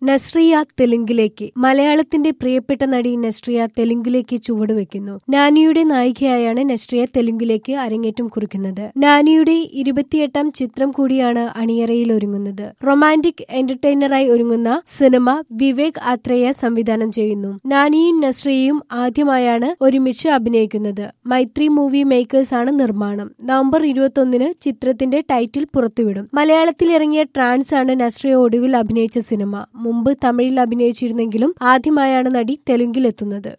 നസ്രിയ തെലുങ്കിലേക്ക് മലയാളത്തിന്റെ പ്രിയപ്പെട്ട നടി നസ്രിയ തെലുങ്കിലേക്ക് ചുവടുവെക്കുന്നു നാനിയുടെ നായികയായാണ് നസ്രിയ തെലുങ്കിലേക്ക് അരങ്ങേറ്റം കുറിക്കുന്നത് നാനിയുടെ ഇരുപത്തിയെട്ടാം ചിത്രം കൂടിയാണ് അണിയറയിൽ ഒരുങ്ങുന്നത് റൊമാന്റിക് എന്റർടൈനറായി ഒരുങ്ങുന്ന സിനിമ വിവേക് ആത്രേയ സംവിധാനം ചെയ്യുന്നു നാനിയും നസ്രിയയും ആദ്യമായാണ് ഒരുമിച്ച് അഭിനയിക്കുന്നത് മൈത്രി മൂവി മേക്കേഴ്സ് ആണ് നിർമ്മാണം നവംബർ ഇരുപത്തൊന്നിന് ചിത്രത്തിന്റെ ടൈറ്റിൽ പുറത്തുവിടും മലയാളത്തിൽ ഇറങ്ങിയ ട്രാൻസ് ആണ് നസ്രിയ ഒടുവിൽ അഭിനയിച്ച സിനിമ മുമ്പ് തമിഴിൽ അഭിനയിച്ചിരുന്നെങ്കിലും ആദ്യമായാണ് നടി തെലുങ്കിലെത്തുന്നത്